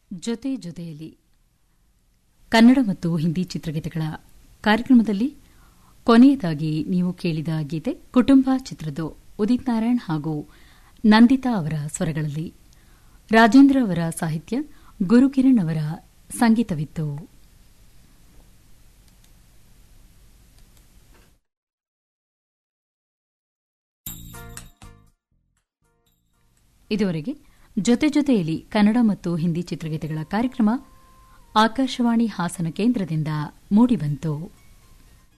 ಜೊತೆ ಜೊತೆಯಲ್ಲಿ ಕನ್ನಡ ಮತ್ತು ಹಿಂದಿ ಚಿತ್ರಗೀತೆಗಳ ಕಾರ್ಯಕ್ರಮದಲ್ಲಿ ಕೊನೆಯದಾಗಿ ನೀವು ಕೇಳಿದ ಗೀತೆ ಕುಟುಂಬ ಚಿತ್ರದ ಉದಿತ್ ನಾರಾಯಣ್ ಹಾಗೂ ನಂದಿತಾ ಅವರ ಸ್ವರಗಳಲ್ಲಿ ರಾಜೇಂದ್ರ ಅವರ ಸಾಹಿತ್ಯ ಗುರುಕಿರಣ್ ಅವರ ಸಂಗೀತವಿತ್ತು ಇದುವರೆಗೆ ಜೊತೆ ಜೊತೆಯಲ್ಲಿ ಕನ್ನಡ ಮತ್ತು ಹಿಂದಿ ಚಿತ್ರಗೀತೆಗಳ ಕಾರ್ಯಕ್ರಮ ಆಕಾಶವಾಣಿ ಹಾಸನ ಕೇಂದ್ರದಿಂದ ಮೂಡಿಬಂತು